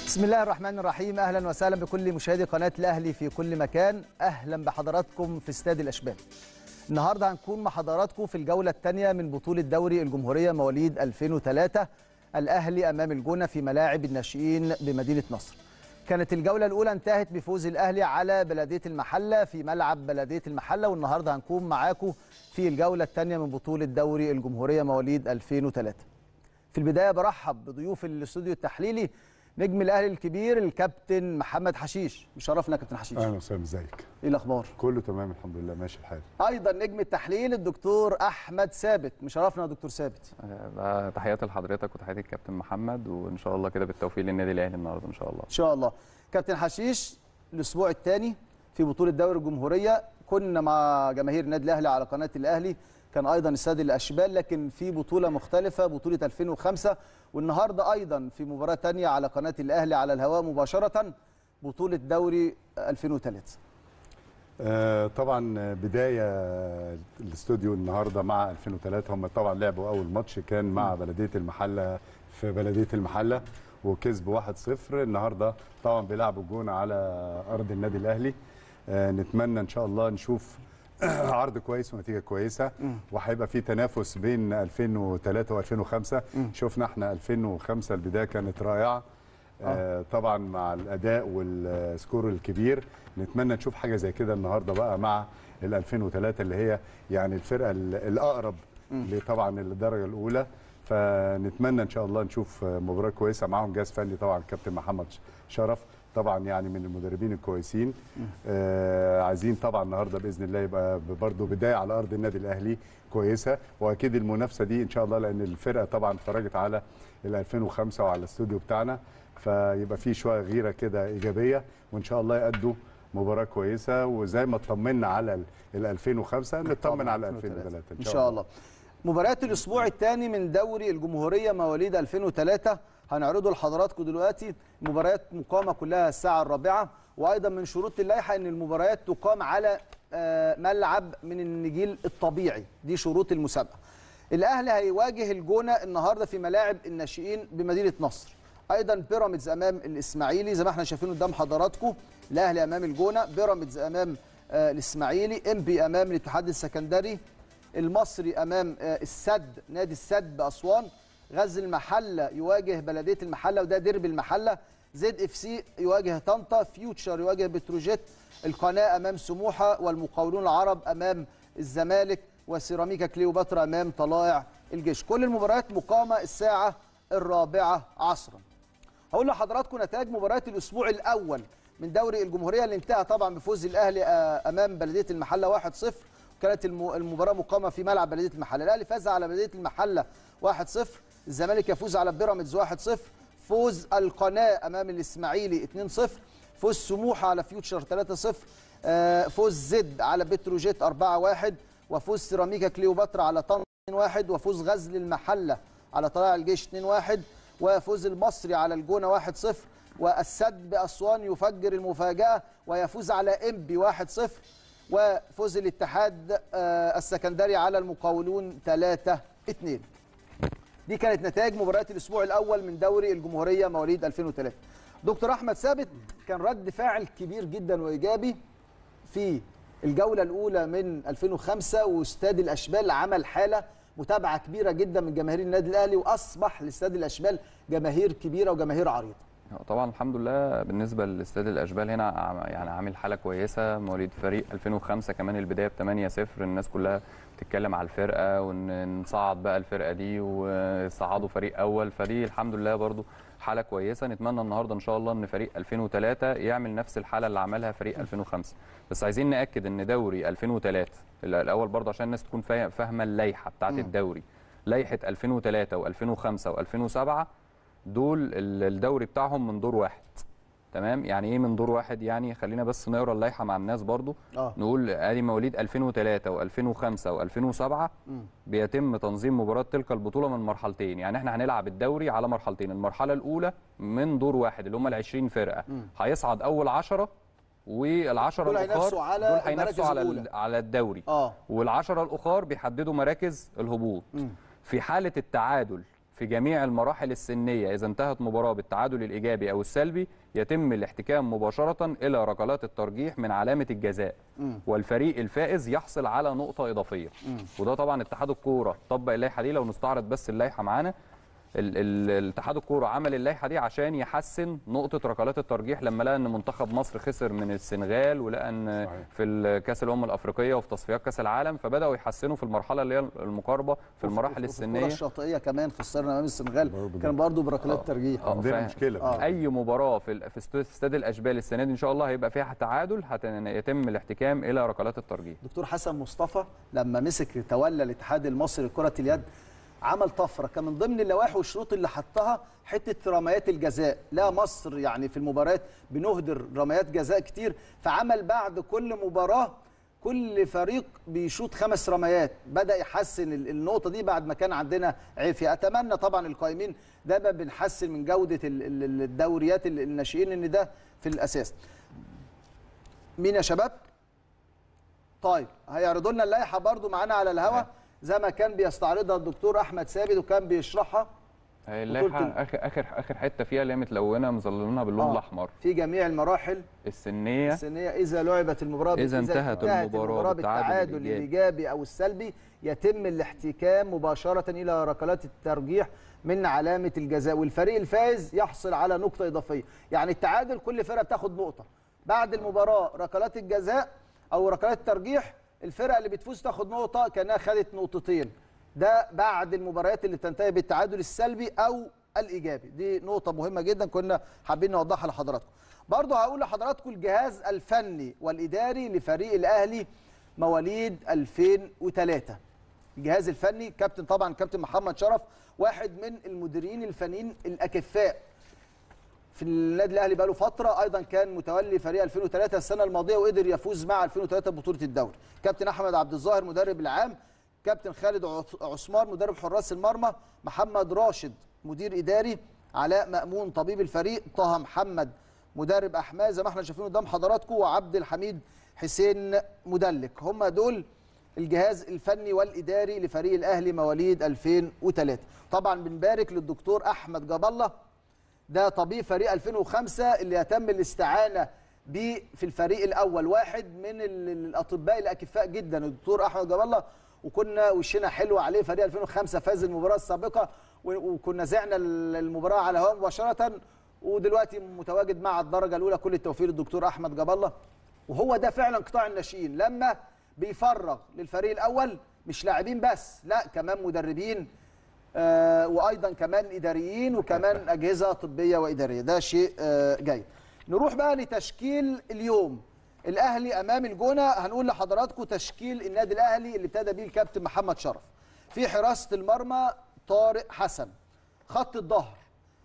بسم الله الرحمن الرحيم اهلا وسهلا بكل مشاهدي قناه الاهلي في كل مكان اهلا بحضراتكم في استاد الاشبال النهارده هنكون مع حضراتكم في الجوله الثانيه من بطوله دوري الجمهوريه مواليد 2003 الاهلي امام الجونه في ملاعب الناشئين بمدينه نصر كانت الجوله الاولى انتهت بفوز الاهلي على بلديه المحله في ملعب بلديه المحله والنهارده هنكون معاكم في الجوله الثانيه من بطوله دوري الجمهوريه مواليد 2003 في البدايه برحب بضيوف الاستوديو التحليلي نجم الاهلي الكبير الكابتن محمد حشيش مشرفنا يا كابتن حشيش اهلا وسهلا ازيك ايه الاخبار كله تمام الحمد لله ماشي الحال ايضا نجم التحليل الدكتور احمد ثابت مشرفنا يا دكتور ثابت آه، تحياتي لحضرتك وتحياتي الكابتن محمد وان شاء الله كده بالتوفيق للنادي الاهلي النهارده ان شاء الله ان شاء الله كابتن حشيش الاسبوع الثاني في بطوله دوري الجمهوريه كنا مع جماهير النادي الاهلي على قناه الاهلي كان ايضا استاد الاشبال لكن في بطوله مختلفه بطوله 2005 والنهارده ايضا في مباراه ثانيه على قناه الاهلي على الهواء مباشره بطوله دوري 2003 آه طبعا بدايه الاستوديو النهارده مع 2003 هم طبعا لعبوا اول ماتش كان مع بلديه المحله في بلديه المحله وكسبوا 1-0 النهارده طبعا بيلعبوا الجونه على ارض النادي الاهلي آه نتمنى ان شاء الله نشوف عرض كويس ونتيجه كويسه وهيبقى في تنافس بين 2003 و2005 شفنا احنا 2005 البدايه كانت رائعه آه طبعا مع الاداء والسكور الكبير نتمنى نشوف حاجه زي كده النهارده بقى مع ال 2003 اللي هي يعني الفرقه الاقرب طبعا الدرجه الاولى فنتمنى ان شاء الله نشوف مباراه كويسه معاهم جهاز فني طبعا كابتن محمد شرف طبعا يعني من المدربين الكويسين آه عايزين طبعا النهارده باذن الله يبقى برضه بدايه على ارض النادي الاهلي كويسه واكيد المنافسه دي ان شاء الله لان الفرقه طبعا اتفرجت على ال 2005 وعلى الاستوديو بتاعنا فيبقى في شويه غيره كده ايجابيه وان شاء الله يأدوا مباراه كويسه وزي ما اطمنا على ال 2005 نطمن على 2003 ان شاء الله مباريات الاسبوع الثاني من دوري الجمهوريه مواليد 2003 هنعرضه لحضراتكم دلوقتي مباريات مقامه كلها الساعه الرابعه وايضا من شروط اللائحه ان المباريات تقام على ملعب من النجيل الطبيعي دي شروط المسابقه الاهلي هيواجه الجونه النهارده في ملاعب الناشئين بمدينه نصر ايضا بيراميدز امام الاسماعيلي زي ما احنا شايفين قدام حضراتكم الاهلي امام الجونه بيراميدز امام الاسماعيلي انبي امام الاتحاد السكندري المصري امام السد نادي السد باسوان غزل المحله يواجه بلديه المحله وده ديربي المحله زد اف سي يواجه طنطا فيوتشر يواجه بتروجيت القناه امام سموحه والمقاولون العرب امام الزمالك وسيراميكا كليوباترا امام طلائع الجيش كل المباريات مقامه الساعه الرابعه عصرا هقول لحضراتكم نتائج مباريات الاسبوع الاول من دوري الجمهوريه اللي انتهى طبعا بفوز الاهلي امام بلديه المحله 1-0 كانت المباراه مقامه في ملعب بلديه المحله الاهلي فاز على بلديه المحله 1-0 الزمالك يفوز على بيراميدز 1-0 فوز القناه امام الاسماعيلي 2-0 فوز سموحه على فيوتشر 3-0 فوز زد على بتروجيت 4-1 وفوز سيراميكا كليوباترا على طنطا 2-1 وفوز غزل المحله على طلائع الجيش 2-1 وفوز المصري على الجونه 1-0 والسد باسوان يفجر المفاجاه ويفوز على انبي 1-0 وفوز الاتحاد السكندري على المقاولون 3-2 دي كانت نتائج مباريات الاسبوع الاول من دوري الجمهوريه مواليد 2003 دكتور احمد ثابت كان رد فعل كبير جدا وايجابي في الجوله الاولى من 2005 واستاد الاشبال عمل حاله متابعه كبيره جدا من جماهير النادي الاهلي واصبح لاستاد الاشبال جماهير كبيره وجماهير عريضه طبعا الحمد لله بالنسبه لاستاد الاشبال هنا يعني عامل حاله كويسه مواليد فريق 2005 كمان البدايه ب 8 0 الناس كلها بتتكلم على الفرقه ونصعد بقى الفرقه دي وصعدوا فريق اول فدي الحمد لله برضو حاله كويسه نتمنى النهارده ان شاء الله ان فريق 2003 يعمل نفس الحاله اللي عملها فريق 2005 بس عايزين ناكد ان دوري 2003 الاول برضو عشان الناس تكون فاهمه اللائحه بتاعه الدوري لائحه 2003 و2005 و2007 دول الدوري بتاعهم من دور واحد تمام يعني ايه من دور واحد يعني خلينا بس نقرا اللائحه مع الناس برضو آه. نقول ادي مواليد 2003 و2005 و2007 بيتم تنظيم مباراه تلك البطوله من مرحلتين يعني احنا هنلعب الدوري على مرحلتين المرحله الاولى من دور واحد اللي هم ال 20 فرقه هيصعد اول 10 والعشرة دول الاخر هينافسوا على دول المراكز هينافسوا على الأولى. ال- على الدوري اه والعشرة الاخر بيحددوا مراكز الهبوط مم. في حاله التعادل في جميع المراحل السنيه اذا انتهت مباراه بالتعادل الايجابي او السلبي يتم الاحتكام مباشره الى ركلات الترجيح من علامه الجزاء والفريق الفائز يحصل على نقطه اضافيه وده طبعا اتحاد الكوره طبق اللائحه دي لو نستعرض بس اللائحه معانا ال- ال- الاتحاد الكوره عمل اللائحه دي عشان يحسن نقطه ركلات الترجيح لما لقى ان منتخب مصر خسر من السنغال ولقى ان صحيح. في ال- كاس الامم الافريقيه وفي تصفيات كاس العالم فبداوا يحسنوا في المرحله اللي هي المقاربه في المراحل وفي السنيه الكره الشاطئيه كمان خسرنا امام السنغال برضه. كان برضه بركلات ترجيح آه، عندنا فاهم. مشكله آه. اي مباراه في ال- في است- في استاد الاشبال السنه دي ان شاء الله هيبقى فيها تعادل هت- يتم الاحتكام الى ركلات الترجيح دكتور حسن مصطفى لما مسك تولى الاتحاد المصري لكره اليد عمل طفره كان من ضمن اللوائح والشروط اللي حطها حته رميات الجزاء لا مصر يعني في المباريات بنهدر رميات جزاء كتير فعمل بعد كل مباراه كل فريق بيشوط خمس رميات بدا يحسن ال- النقطه دي بعد ما كان عندنا عافيه اتمنى طبعا القائمين دايما بنحسن من جوده ال- ال- الدوريات ال- الناشئين ان ده في الاساس مين يا شباب طيب هيعرضوا لنا اللائحه برضو معانا على الهوا زي ما كان بيستعرضها الدكتور احمد ثابت وكان بيشرحها هي بطولة اللائحه ال- اخر اخر اخر حته فيها اللي هي متلونه مظللينها باللون آه. الاحمر في جميع المراحل السنيه السنيه اذا لعبت المباراه إذا انتهت المباراة بالتعادل بالتعادل الإيجابي. الايجابي او السلبي يتم الاحتكام مباشره الى ركلات الترجيح من علامه الجزاء والفريق الفائز يحصل على نقطه اضافيه يعني التعادل كل فرقه بتاخد نقطه بعد المباراه ركلات الجزاء او ركلات الترجيح الفرقه اللي بتفوز تاخد نقطه كانها خدت نقطتين ده بعد المباريات اللي تنتهي بالتعادل السلبي او الايجابي دي نقطه مهمه جدا كنا حابين نوضحها لحضراتكم برضه هقول لحضراتكم الجهاز الفني والاداري لفريق الاهلي مواليد 2003 الجهاز الفني كابتن طبعا كابتن محمد شرف واحد من المديرين الفنيين الاكفاء في النادي الاهلي بقاله فتره ايضا كان متولي فريق 2003 السنه الماضيه وقدر يفوز مع 2003 ببطوله الدوري كابتن احمد عبد الظاهر مدرب العام كابتن خالد عث- عثمان مدرب حراس المرمى محمد راشد مدير اداري علاء مامون طبيب الفريق طه محمد مدرب احمال زي ما احنا شايفين قدام حضراتكم وعبد الحميد حسين مدلك هم دول الجهاز الفني والاداري لفريق الاهلي مواليد 2003 طبعا بنبارك للدكتور احمد جاب الله ده طبيب فريق 2005 اللي يتم الاستعانه بيه في الفريق الاول واحد من ال- الاطباء الاكفاء جدا الدكتور احمد جاب الله وكنا وشنا حلو عليه فريق 2005 فاز المباراه السابقه و- وكنا زعنا ال- المباراه على هواء مباشره ودلوقتي متواجد مع الدرجه الاولى كل التوفيق للدكتور احمد جاب الله وهو ده فعلا قطاع الناشئين لما بيفرغ للفريق الاول مش لاعبين بس لا كمان مدربين آه، وايضا كمان اداريين وكمان اجهزه طبيه واداريه ده شيء آه، جيد نروح بقى لتشكيل اليوم الاهلي امام الجونه هنقول لحضراتكم تشكيل النادي الاهلي اللي ابتدى بيه الكابتن محمد شرف في حراسه المرمى طارق حسن خط الظهر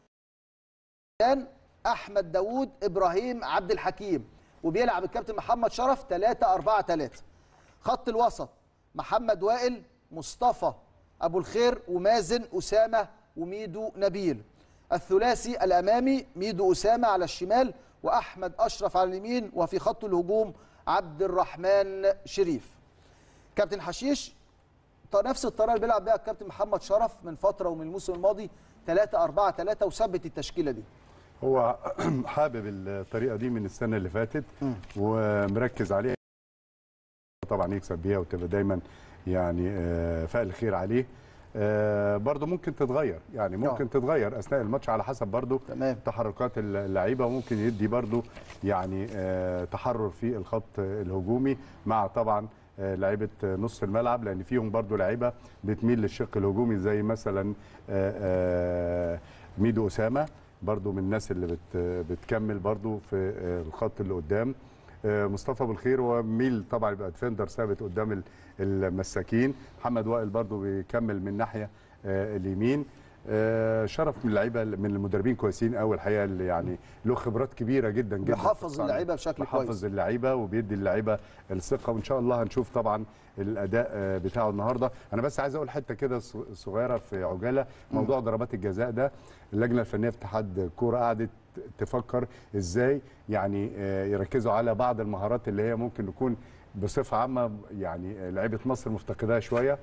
كان احمد داوود ابراهيم عبد الحكيم وبيلعب الكابتن محمد شرف 3 4 3 خط الوسط محمد وائل مصطفى ابو الخير ومازن اسامه وميدو نبيل الثلاثي الامامي ميدو اسامه على الشمال واحمد اشرف على اليمين وفي خط الهجوم عبد الرحمن شريف كابتن حشيش ط- نفس الطريقه اللي بيلعب بيها الكابتن محمد شرف من فتره ومن الموسم الماضي 3 4 3 وثبت التشكيله دي هو حابب الطريقه دي من السنه اللي فاتت ومركز عليها طبعا يكسب بيها وتبقى دايما يعني آه، فائل خير عليه آه، برضه ممكن تتغير يعني ممكن آه. تتغير اثناء الماتش على حسب برضه تمام. تحركات اللعيبه وممكن يدي برضه يعني آه، تحرر في الخط الهجومي مع طبعا آه، لعيبه نص الملعب لان فيهم برضه لعيبه بتميل للشق الهجومي زي مثلا آه، آه، ميدو اسامه برضه من الناس اللي بت بتكمل برضه في آه، الخط اللي قدام آه، مصطفى ابو الخير هو ميل طبعا يبقى ديفندر ثابت قدام ال- المساكين محمد وائل برضو بيكمل من ناحيه آه، اليمين آه، شرف من اللعيبه من المدربين كويسين قوي الحقيقه اللي يعني له خبرات كبيره جدا جدا بيحفظ في الصنع. اللعيبه بشكل كويس بيحفظ اللعيبه وبيدي اللعيبه الثقه وان شاء الله هنشوف طبعا الاداء آه، بتاعه النهارده انا بس عايز اقول حته كده ص- صغيره في عجاله موضوع ضربات الجزاء ده اللجنه الفنيه في اتحاد الكوره قعدت تفكر ازاي يعني آه، يركزوا على بعض المهارات اللي هي ممكن تكون بصفه عامه يعني آه، لعيبه مصر مفتقداها شويه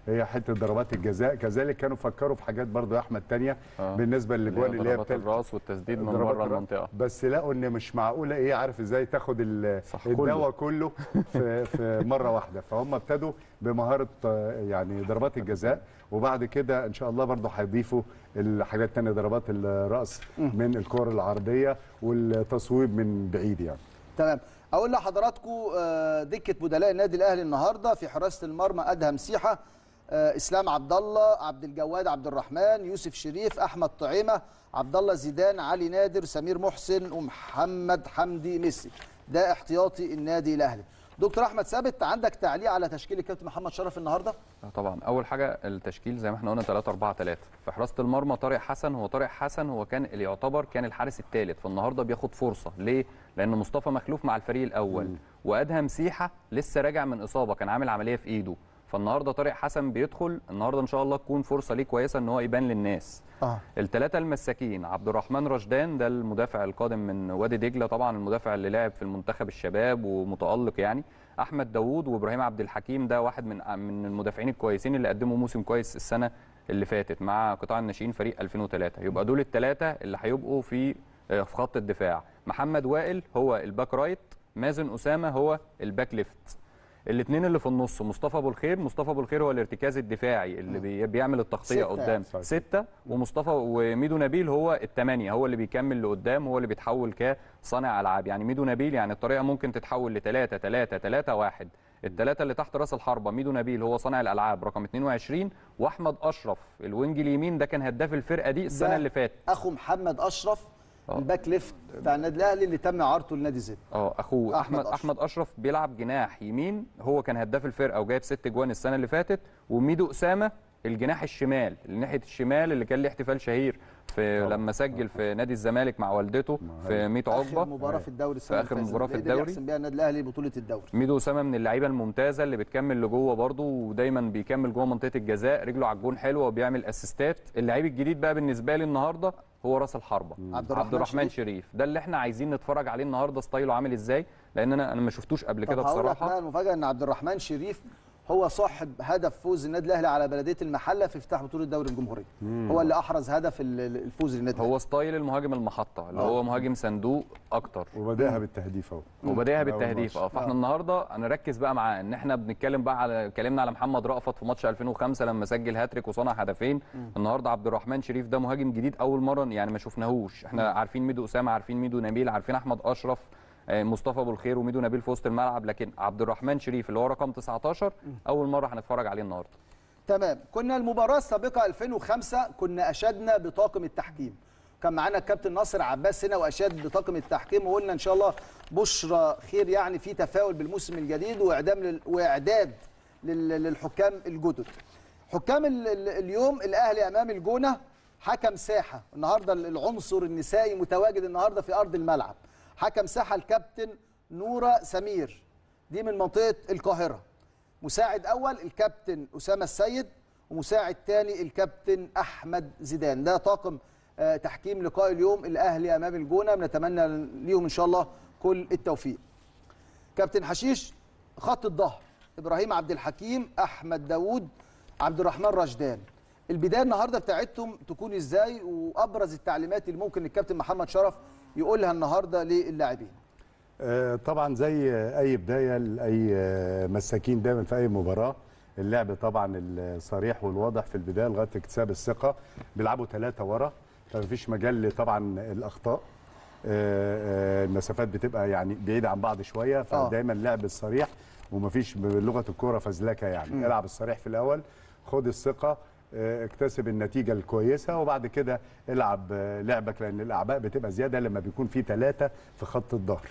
هي حته ضربات الجزاء كذلك كانوا فكروا في حاجات برضو يا احمد تانية آه. بالنسبه للاجوان اللي هي ضربات بتل- الراس والتسديد من ضربات بره الراس. المنطقه بس لقوا ان مش معقوله ايه عارف ازاي تاخد ال- صح، الدواء كله في, في مره واحده فهم ابتدوا بمهاره آه، يعني ضربات الجزاء وبعد كده ان شاء الله برضو هيضيفوا الحاجات الثانيه ضربات الراس من الكور العرضيه والتصويب من بعيد يعني تمام اقول لحضراتكم آه، دكه بدلاء النادي الاهلي النهارده في حراسه المرمى ادهم سيحه آه، اسلام عبد الله عبد الجواد عبد الرحمن يوسف شريف احمد طعيمه عبد الله زيدان علي نادر سمير محسن ومحمد حمدي ميسي ده احتياطي النادي الاهلي دكتور احمد ثابت عندك تعليق على تشكيل الكابتن محمد شرف النهارده آه طبعا اول حاجه التشكيل زي ما احنا قلنا 3 4 3 في حراسه المرمى طارق حسن هو طارق حسن هو كان اللي يعتبر كان الحارس الثالث فالنهارده بياخد فرصه ليه لان مصطفى مخلوف مع الفريق الاول وادهم سيحه لسه راجع من اصابه كان عامل عمليه في ايده فالنهارده طارق حسن بيدخل النهارده ان شاء الله تكون فرصه ليه كويسه ان هو يبان للناس اه الثلاثه المساكين عبد الرحمن رشدان ده المدافع القادم من وادي دجله طبعا المدافع اللي لعب في المنتخب الشباب ومتالق يعني احمد داوود وابراهيم عبد الحكيم ده واحد من من المدافعين الكويسين اللي قدموا موسم كويس السنه اللي فاتت مع قطاع الناشئين فريق 2003 يبقى دول الثلاثه اللي هيبقوا في آه، في خط الدفاع محمد وائل هو الباك رايت مازن اسامه هو الباك ليفت الاثنين اللي في النص مصطفى ابو الخير مصطفى ابو الخير هو الارتكاز الدفاعي اللي بي- بيعمل التغطيه ستة قدام صحيح. ستة ومصطفى وميدو نبيل هو الثمانية هو اللي بيكمل لقدام هو اللي بيتحول كصانع ألعاب يعني ميدو نبيل يعني الطريقة ممكن تتحول لثلاثة ثلاثة ثلاثة واحد الثلاثة اللي تحت راس الحربة ميدو نبيل هو صانع الألعاب رقم 22 وأحمد أشرف الوينج اليمين ده كان هداف الفرقة دي السنة ده اللي فاتت اخو محمد اشرف آه. الباك ليفت بتاع النادي الاهلي اللي تم اعارته لنادي زد اه اخوه أحمد احمد أشرف. احمد اشرف بيلعب جناح يمين هو كان هداف الفرقه وجايب ست جوان السنه اللي فاتت وميدو اسامه الجناح الشمال اللي ناحيه الشمال اللي كان ليه احتفال شهير في طبعا. لما سجل في نادي الزمالك مع والدته في 100 اخر عقبه مباراه في الدوري السنه آخر اللي فاتت، مباراة في اللي قدر الدوري. يحسم بيها النادي الاهلي بطوله الدوري ميدو اسامه من اللعيبه الممتازه اللي بتكمل لجوه برضه ودايما بيكمل جوه منطقه الجزاء رجله على الجون حلوه وبيعمل اسيستات اللعيب الجديد بقى بالنسبه لي النهارده هو راس الحربه عبد الرحمن عبد الرحمن شريف. شريف ده اللي احنا عايزين نتفرج عليه النهارده ستايله عامل ازاي لان انا انا ما شفتوش قبل كده طب هقول لك بصراحه بقى المفاجاه ان عبد الرحمن شريف هو صاحب هدف فوز النادي الاهلي على بلديه المحله في افتتاح بطوله دوري الجمهوريه هو اللي احرز هدف ال- ال- الفوز للنادي الأهلي. هو ستايل المهاجم المحطه اللي آه. هو مهاجم صندوق اكتر وبداها بالتهديف اهو وبدايها من أول بالتهديف اه ماتش. فاحنا النهارده هنركز بقى معاه ان احنا بنتكلم بقى على اتكلمنا على محمد رأفت في ماتش 2005 لما سجل هاتريك وصنع هدفين النهارده عبد الرحمن شريف ده مهاجم جديد اول مره يعني ما شفناهوش احنا عارفين ميدو اسامه عارفين ميدو نبيل عارفين احمد اشرف آه، مصطفى ابو الخير وميدو نبيل في وسط الملعب لكن عبد الرحمن شريف اللي هو رقم 19 اول مره هنتفرج عليه النهارده تمام كنا المباراه السابقه 2005 كنا اشدنا بطاقم التحكيم كان معانا الكابتن ناصر عباس هنا واشاد بطاقم التحكيم وقلنا ان شاء الله بشرى خير يعني في تفاؤل بالموسم الجديد واعدام لل... واعداد لل... للحكام الجدد حكام ال... ال... اليوم الاهلي امام الجونه حكم ساحه النهارده العنصر النسائي متواجد النهارده في ارض الملعب حكم ساحه الكابتن نوره سمير دي من منطقه القاهره مساعد اول الكابتن اسامه السيد ومساعد ثاني الكابتن احمد زيدان ده طاقم آه، تحكيم لقاء اليوم الاهلي امام الجونه بنتمنى ليهم ان شاء الله كل التوفيق كابتن حشيش خط الظهر ابراهيم عبد الحكيم احمد داوود عبد الرحمن رشدان البدايه النهارده بتاعتهم تكون ازاي وابرز التعليمات اللي ممكن الكابتن محمد شرف يقولها النهارده للاعبين آه، طبعا زي اي بدايه لاي آه، مساكين دايما في اي مباراه اللعب طبعا الصريح والواضح في البدايه لغايه اكتساب الثقه بيلعبوا ثلاثه ورا فمفيش مجال طبعا الاخطاء آه، آه، المسافات بتبقى يعني بعيده عن بعض شويه فدايما اللعب الصريح ومفيش بلغه الكوره فزلكه يعني العب الصريح في الاول خد الثقه آه، اكتسب النتيجه الكويسه وبعد كده العب آه، لعبك لان الاعباء بتبقى زياده لما بيكون في ثلاثه في خط الظهر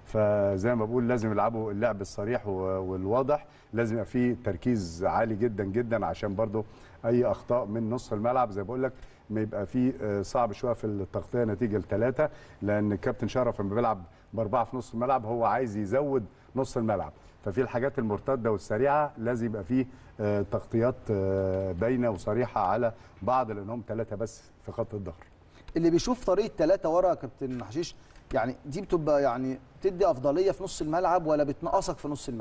فزي ما بقول لازم يلعبوا اللعب الصريح و- والواضح لازم يبقى فيه تركيز عالي جدا جدا عشان برضو اي اخطاء من نص الملعب زي ما بقول لك ما يبقى فيه آه، صعب شويه في التغطيه نتيجه لثلاثه لان الكابتن شرف لما بيلعب باربعه في نص الملعب هو عايز يزود نص الملعب ففي الحاجات المرتده والسريعه لازم يبقى فيه آه، تغطيات آه، باينه وصريحه على بعض لانهم ثلاثه بس في خط الظهر اللي بيشوف طريقه ثلاثة ورا يا كابتن حشيش يعني دي بتبقى يعني تدي افضليه في نص الملعب ولا بتنقصك في نص الملعب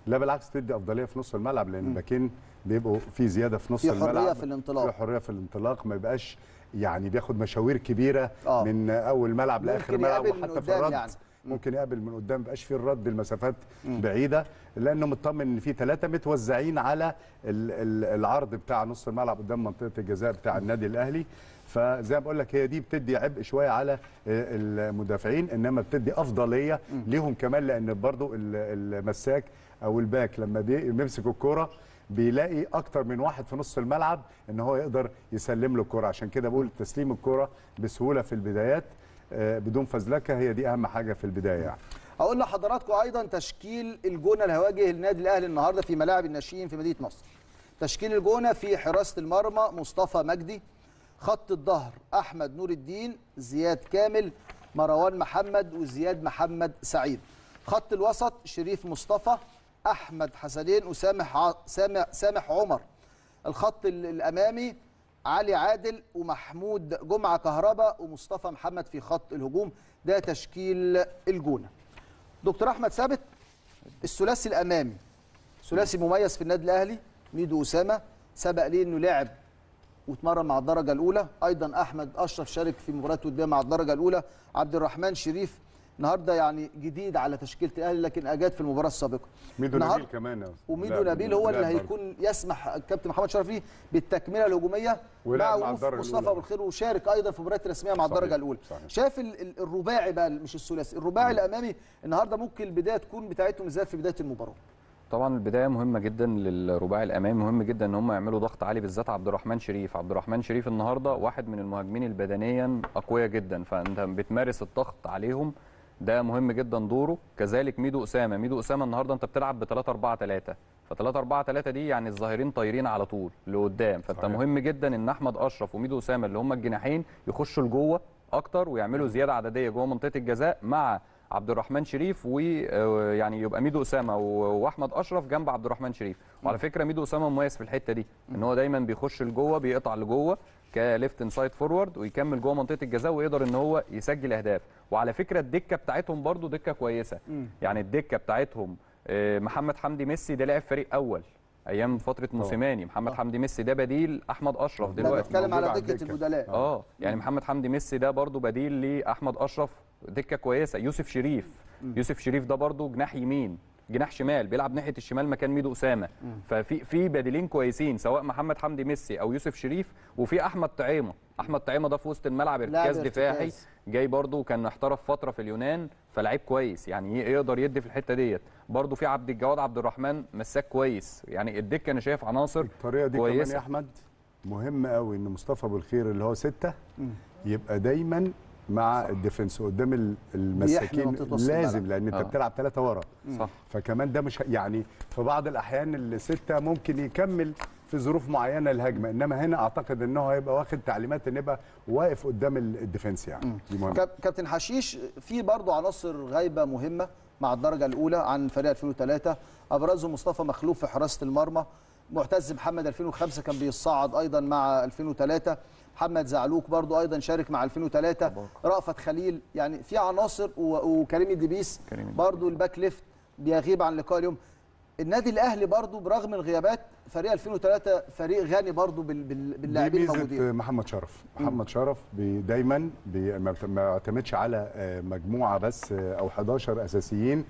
لا بالعكس تدي افضليه في نص الملعب لان الباكين بيبقوا في زياده في نص في حرية الملعب في الانطلاق. في حريه في الانطلاق ما يبقاش يعني بياخد مشاوير كبيره آه. من اول ملعب لاخر ممكن ملعب يقابل من وحتى في قدام الرد يعني. ممكن يقابل من قدام ما يبقاش فيه الرد المسافات بعيده لانه مطمن ان في ثلاثه متوزعين على ال- ال- العرض بتاع نص الملعب قدام منطقه الجزاء بتاع النادي الاهلي فزي ما بقول لك هي دي بتدي عبء شويه على آه، المدافعين انما بتدي افضليه ليهم كمان لان برضو ال- المساك او الباك لما بي- بيمسك الكوره بيلاقي اكتر من واحد في نص الملعب ان هو يقدر يسلم له الكوره عشان كده بقول تسليم الكوره بسهوله في البدايات آه، بدون فزلكه هي دي اهم حاجه في البدايه يعني اقول لحضراتكم ايضا تشكيل الجونه اللي هيواجه النادي الاهلي النهارده في ملاعب الناشئين في مدينه نصر تشكيل الجونه في حراسه المرمى مصطفى مجدي خط الظهر احمد نور الدين زياد كامل مروان محمد وزياد محمد سعيد خط الوسط شريف مصطفى احمد حسنين وسامح ع... سامح سامح عمر الخط ال- الامامي علي عادل ومحمود جمعه كهربا ومصطفى محمد في خط الهجوم ده تشكيل الجونه دكتور احمد ثابت الثلاثي الامامي ثلاثي مميز في النادي الاهلي ميدو اسامه سبق ليه انه لعب واتمرن مع الدرجه الاولى ايضا احمد اشرف شارك في مباراه وديه مع الدرجه الاولى عبد الرحمن شريف النهارده يعني جديد على تشكيله الاهلي لكن اجاد في المباراه السابقه ميدو النهار- نبيل كمان يا أستاذ. وميدو لاعب- نبيل هو اللي لاعب برضه. هيكون يسمح الكابتن محمد شرف ليه بالتكمله الهجوميه مع ولعب مع وقوف الدرجة مصطفى الأولى. ابو الخير وشارك ايضا في مباريات رسميه مع صحيح، الدرجه الاولى صحيح. شايف ال- ال- الرباعي بقى مش الثلاثي الرباعي الامامي النهارده ممكن البدايه تكون بتاعتهم ازاي في بدايه المباراه طبعا البدايه مهمه جدا للرباعي الامامي مهم جدا ان هم يعملوا ضغط عالي بالذات عبد الرحمن شريف عبد الرحمن شريف النهارده واحد من المهاجمين البدنيا اقوياء جدا فانت بتمارس الضغط عليهم ده مهم جدا دوره كذلك ميدو اسامه ميدو اسامه النهارده انت بتلعب ب 3 4 3 ف 3 4 3 دي يعني الظاهرين طايرين على طول لقدام فانت صحيح. مهم جدا ان احمد اشرف وميدو اسامه اللي هم الجناحين يخشوا لجوه اكتر ويعملوا زياده عدديه جوه منطقه الجزاء مع عبد الرحمن شريف ويعني يبقى ميدو اسامه و- واحمد اشرف جنب عبد الرحمن شريف وعلى فكره ميدو اسامه مميز في الحته دي ان هو دايما بيخش لجوه بيقطع لجوه كليفت انسايد فورورد ويكمل جوه منطقه الجزاء ويقدر ان هو يسجل اهداف وعلى فكره الدكه بتاعتهم برده دكه كويسه يعني الدكه بتاعتهم آه، محمد حمدي ميسي ده لاعب فريق اول ايام فتره موسيماني محمد حمدي ميسي ده بديل احمد اشرف ده دلوقتي بتكلم موجود على على دكه الدكة. البدلاء اه يعني محمد حمدي ميسي ده برضو بديل لاحمد اشرف دكه كويسه يوسف شريف يوسف شريف ده برضو جناح يمين جناح شمال بيلعب ناحيه الشمال مكان ميدو اسامه ففي في بديلين كويسين سواء محمد حمدي ميسي او يوسف شريف وفي احمد طعيمه احمد طعيمه ده في وسط الملعب ارتكاز لاعب دفاعي ارتكاز. جاي برضو كان احترف فتره في اليونان فلعيب كويس يعني ي- يقدر يدي في الحته ديت برضو في عبد الجواد عبد الرحمن مساك كويس يعني الدكه انا شايف عناصر الطريقه دي كمان كويسة. يا احمد مهم قوي ان مصطفى ابو الخير اللي هو سته يبقى دايما مع الديفنس قدام ال- المساكين منطقة وسط لازم الملعب. لان انت آه. بتلعب ثلاثه ورا صح فكمان ده مش ه- يعني في بعض الاحيان السته ممكن يكمل في ظروف معينه الهجمه انما هنا اعتقد ان هو هيبقى واخد تعليمات ان يبقى واقف قدام ال- الديفنس يعني دي مهمه كاب- كابتن حشيش في برضه عناصر غايبه مهمه مع الدرجه الاولى عن فريق 2003 ابرزهم مصطفى مخلوف في حراسه المرمى معتز محمد 2005 كان بيصعد ايضا مع 2003 محمد زعلوك برضه ايضا شارك مع 2003 رأفت خليل يعني في عناصر و- وكريم الدبيس كريم الدبيس. برضه الباك ليفت بيغيب عن لقاء اليوم النادي الاهلي برضه برغم الغيابات فريق 2003 فريق غني برضه بال- بال- دي باللاعبين ميزه الموجودين محمد شرف محمد شرف بي دايما بي ما بت- ما يعتمدش على آه، مجموعه بس آه، او 11 اساسيين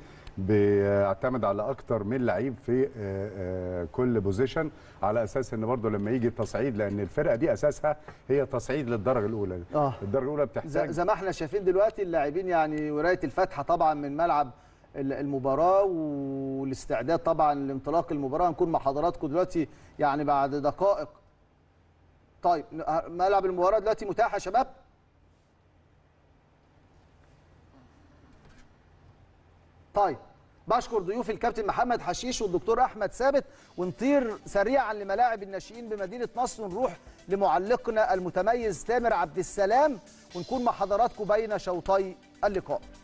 بيعتمد على اكتر من لعيب في آه، آه، كل بوزيشن على اساس ان برضه لما يجي التصعيد لان الفرقه دي اساسها هي تصعيد للدرجه الاولى آه. الدرجه الاولى ز- بتحتاج زي ما احنا شايفين دلوقتي اللاعبين يعني ورايه الفتحه طبعا من ملعب ال- المباراه والاستعداد طبعا لانطلاق المباراه هنكون مع حضراتكم دلوقتي يعني بعد دقائق طيب ن- ملعب المباراه دلوقتي متاح يا شباب طيب بشكر ضيوفي الكابتن محمد حشيش والدكتور احمد ثابت ونطير سريعا لملاعب الناشئين بمدينه نصر ونروح لمعلقنا المتميز تامر عبد السلام ونكون مع حضراتكم بين شوطي اللقاء